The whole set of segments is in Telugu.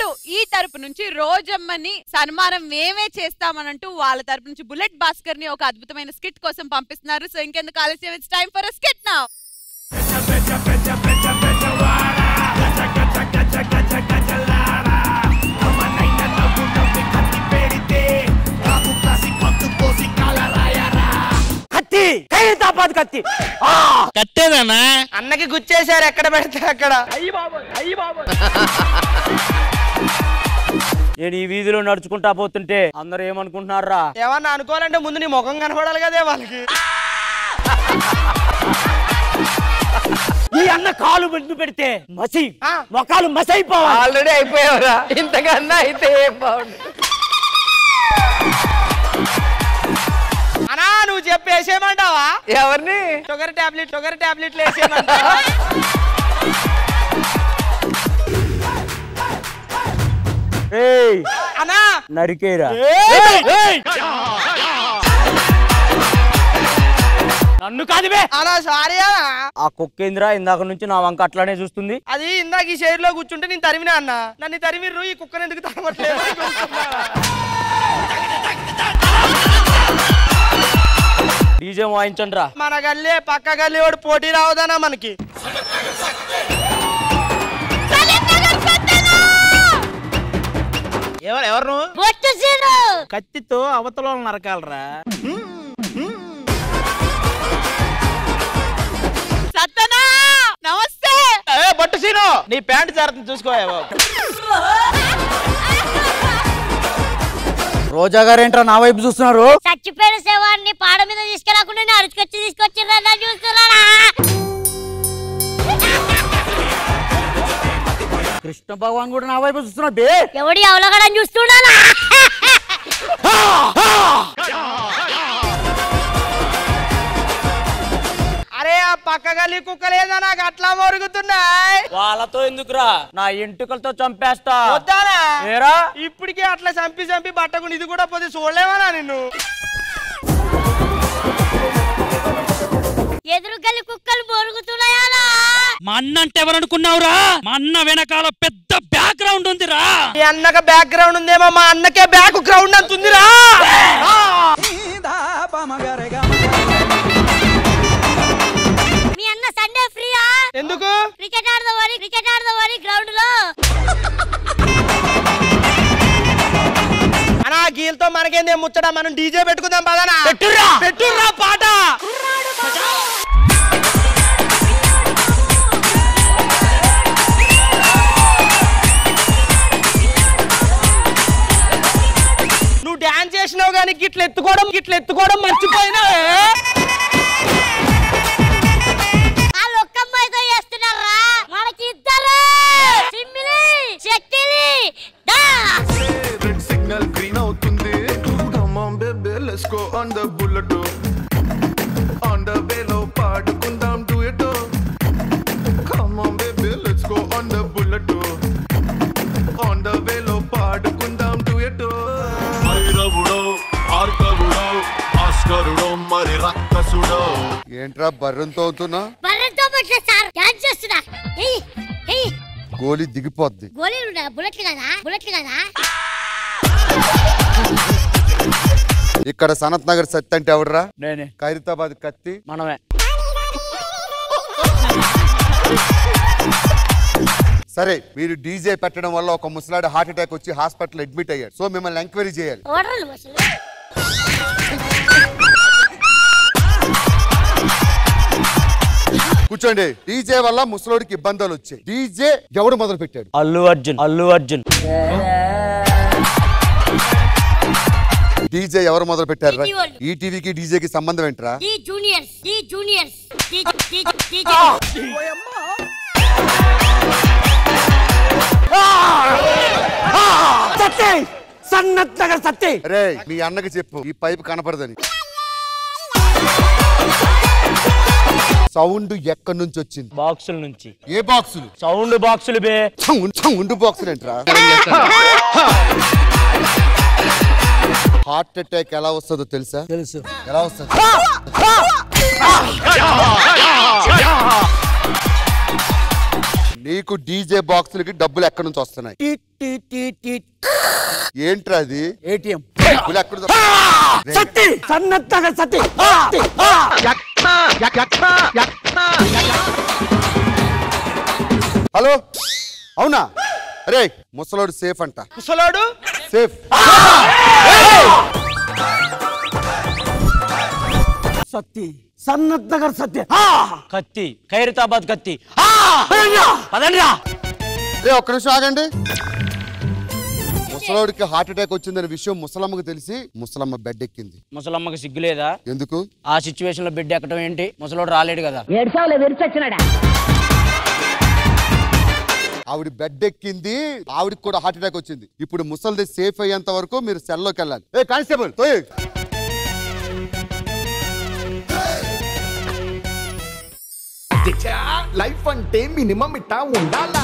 ఈ తరపు నుంచి రోజమ్మని సన్మానం మేమే చేస్తామనంటూ వాళ్ళ తరపు నుంచి బుల్లెట్ భాస్కర్ ని ఒక అద్భుతమైన స్కిట్ కోసం పంపిస్తున్నారు సో ఇంకెందుకు ఆలస్యం ఇట్స్ టైం ఫర్ స్కిట్ నా కత్తి ఖైరతాబాద్ కత్తి ఆ! కట్టేదన్నా అన్నకి గుచ్చేశారు ఎక్కడ పెడితే అక్కడ నేను ఈ వీధిలో నడుచుకుంటా పోతుంటే అందరూ ఏమనుకుంటున్నారా ఏమన్నా అనుకోవాలంటే ముందు నీ ముఖం కనపడాలి కదే వాళ్ళకి ఈ అన్న కాలు ముందు పెడితే మసి ఆ. మొఖాలు మసి అయిపోవాలి ఆల్రెడీ అయిపోయావురా ఇంతకన్నా అయితే ఏం బాగుండు అనా నువ్వు చెప్పి వేసేయమంటావా ఎవరిని షుగర్ టాబ్లెట్ షుగర్ టాబ్లెట్లు వేసేయమంటావా ఏయ్ అనా నరికేరా నన్ను కాదువే అనా సారీ అనా ఆ కుక్కేంద్రా ఇందాక నుంచి నా వంక అట్లానే చూస్తుంది అది ఇందాక ఈ షేర్ లో కూర్చుంటే నేను తరిమినా అన్న నన్ను తరిమిర్రు ఈ కుక్కను ఎందుకు తరమట్లేదు అని కూర్చున్నా. డీజే వాయించండి రా మన గల్లే పక్క గల్లీ వాడు పోటీ రావదనా మనకి ఎవరు ఎవరు నువ్వు బొట్టు సీను కత్తితో అవతల నరకాలరా సత్తనా నమస్తే ఏ బట్టు సీను నీ ప్యాంట్ జాగ్రత్త చూసుకోవా బాబు రోజా గారు ఏంట్రా నా వైపు చూస్తున్నారు చచ్చిపోయిన శవాన్ని పాడ మీద తీసుకెళ్లకుండా నేను అరుచుకొచ్చి తీసుకొచ్చిర్రా చూస్తున్నారా కృష్ణ భగవాన్ కూడా నా వైపు చూస్తున్నాడు బే ఎవడి అవలగడని చూస్తున్నానా అరే ఆ పక్క గల్లీ కుక్క లేదా నాకు అట్లా మరుగుతున్నాయి వాళ్ళతో ఎందుకురా నా ఎంటుకలతో చంపేస్తా వద్దానా ఏరా ఇప్పటికే అట్లా చంపి చంపి బట్టకుండా ఇది కూడా పోతే చూడలేమనా నిన్ను ఎదురు గల్లి కుక్కలు మొరుగుతున్నాయాలా మా అన్న అంటే ఎవరనుకున్నావురా మా అన్న వెనకాల పెద్ద బ్యాక్గ్రౌండ్ ఉందిరా మీ అన్నక బ్యాక్గ్రౌండ్ ఉందేమో మా అన్నకే బ్యాక్ గ్రౌండ్ అంత ఉందిరా మీ అన్న సండే ఫ్రీయా ఎందుకు క్రికెట్ ఆడదామని క్రికెట్ ఆడదామని గ్రౌండ్ లో అనా గీల్తో మనకేందే ముచ్చట మనం డీజే పెట్టుకుందాం పదనా పెట్టుర్రా. పెట్టుర్రా పాట నువ్వు డాన్స్ చేసినావు కానీ గిట్ల ఎత్తుకోవడం గిట్ల ఎత్తుకోవడం మర్చిపోయినా ఆ లొక్కమ్మాయితో చేస్తున్నారా మనకి ఇద్దరు సిమ్మిలి శక్తిలి దా రెడ్ సిగ్నల్ గ్రీన్ అవుతుంది Come on baby, let's go on the bullet On the వేలో పాడుకుందాం duet Come on baby, let's go on the bullet On the వేలో పాడుకుందాం duet భైరవుడో భార్గవుడో భాస్కరుడో మరి రక్కసుడో ఏంట్రా బర్రంతో అవుతున్నా బర్రెతో పట్ల సార్ డాన్స్ చేస్తున్నా ఏయ్ ఏయ్ గోలీ దిగిపోద్ది గోళీలు ఉన్నాయి బుల్లెట్లు కదా బుల్లెట్లు కదా ఇక్కడ సనత్ నగర్ సత్ అంటే ఎవడరా నేనే ఖైరతాబాద్ కత్తి మనమే సరే మీరు డీజే పెట్టడం వల్ల ఒక ముసలాడు హార్ట్ అటాక్ వచ్చి హాస్పిటల్ అడ్మిట్ అయ్యాడు సో మిమ్మల్ని ఎంక్వైరీ చేయాలి ఓడర్లు అసలు కూర్చోండి డీజే వల్ల ముసలోడికి ఇబ్బందులు వచ్చాయి డీజే ఎవడు మొదలు పెట్టాడు అల్లు అర్జున్ అల్లు అర్జున్ డీజే ఎవరు మొదలు పెట్టారు ఈటీవీ వాళ్ళు. ఈ టీవీకి డీజేకి సంబంధం ఏంట్రా D juniors D juniors D D D సత్తే సన్నత్ నగర్ సత్తే రే మీ అన్నకి చెప్పు ఈ పైపు కనపడదని సౌండ్ ఎక్కడి నుంచి వచ్చింది బాక్సుల నుంచి ఏ బాక్సులు సౌండ్ బాక్సులు బే సౌండ్ సౌండ్ బాక్సులు ఏంట్రా హార్ట్ అటాక్ ఎలా వస్తుందో తెలుసా తెలుసు ఎలా వస్తుంది నీకు డీజే బాక్సులకి డబ్బులు ఎక్కడి నుంచి వస్తున్నాయి టీట్ టీట్ టీట్ టీట్ ఏంట్రా అది ఏటీఎం డబ్బులు ఎక్కడి నుంచి వస్తున్నాయి? సత్తి సన్నత్తగా సత్తి ఆ! ఆ! హలో అవునా అరే ముసలోడు సేఫ్ అంట ముసలోడు సేఫ్ సత్తి సన్నత్ నగర్ సత్తి ఆ! కత్తి ఖైరతాబాద్ కత్తి పదండ్రా, పదండ్రా. రే ఒక్క నిమిషం ఆగండి ముసలోడికి హార్ట్ అటాక్ వచ్చిందనే విషయం ముసలమ్మకు తెలిసి ముసలమ్మ బెడ్ ఎక్కింది ముసలమ్మకి సిగ్గులేదా ఎందుకు ఆ సిచ్యువేషన్ లో బిడ్డ ఎక్కడం ఏంటి ముసలోడు రాలేడు కదా ఆవిడ బెడ్ ఎక్కింది ఆవిడకి కూడా హార్ట్ అటాక్ వచ్చింది ఇప్పుడు ముసలిది సేఫ్ అయ్యేంత వరకు మీరు సెల్లోకి వెళ్ళాలి ఏ కానిస్టేబుల్ తోయ్ లైఫ్ అంటే మినిమం ఇట్టా ఉండాలా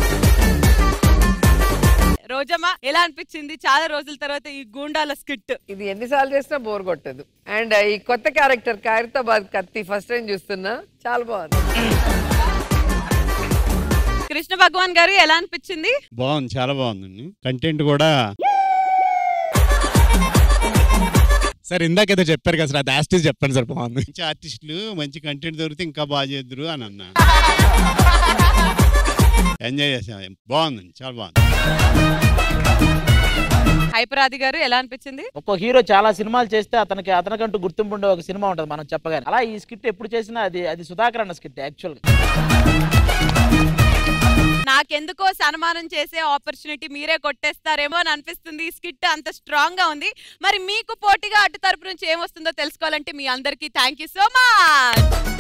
రోజమ్మ ఎలా అనిపించింది చాలా రోజుల తర్వాత ఈ గూండాల స్కిట్ ఇది ఎన్నిసార్లు చేసినా బోర్ కొట్టదు అండ్ ఈ కొత్త క్యారెక్టర్ ఖైరతాబాద్ కత్తి ఫస్ట్ టైం చూస్తున్నా చాలా బాగుంది కృష్ణ భగవాన్ గారు ఎలా అనిపించింది బాగుంది చాలా బాగుందండి కంటెంట్ కూడా సార్ ఇందాక ఏదో చెప్పారు కదా సార్ అది యాస్టిస్ చెప్పండి సార్ బాగుంది మంచి ఆర్టిస్టులు మంచి కంటెంట్ దొరికితే ఇంకా బాగా చేద్దరు అని అన్నా ఎంజాయ్ చేసాం బాగుందండి చాలా బాగుంది హైపరాది గారు ఎలా అనిపించింది ఒక్కో హీరో చాలా సినిమాలు చేస్తే అతనికి అతనికంటూ గుర్తింపు ఉండే ఒక సినిమా ఉంటుంది మనం చెప్పగానే అలా ఈ స్కిట్ ఎప్పుడు చేసినా అది అది సుధాకర్ అన్న స్కిట్ యాక్చువల్ నాకెందుకో సన్మానం చేసే ఆపర్చునిటీ మీరే కొట్టేస్తారేమో అని అనిపిస్తుంది ఈ స్కిట్ అంత స్ట్రాంగ్ గా ఉంది మరి మీకు పోటీగా అటు తరపు నుంచి ఏమొస్తుందో తెలుసుకోవాలంటే మీ అందరికీ థ్యాంక్ యూ సో మచ్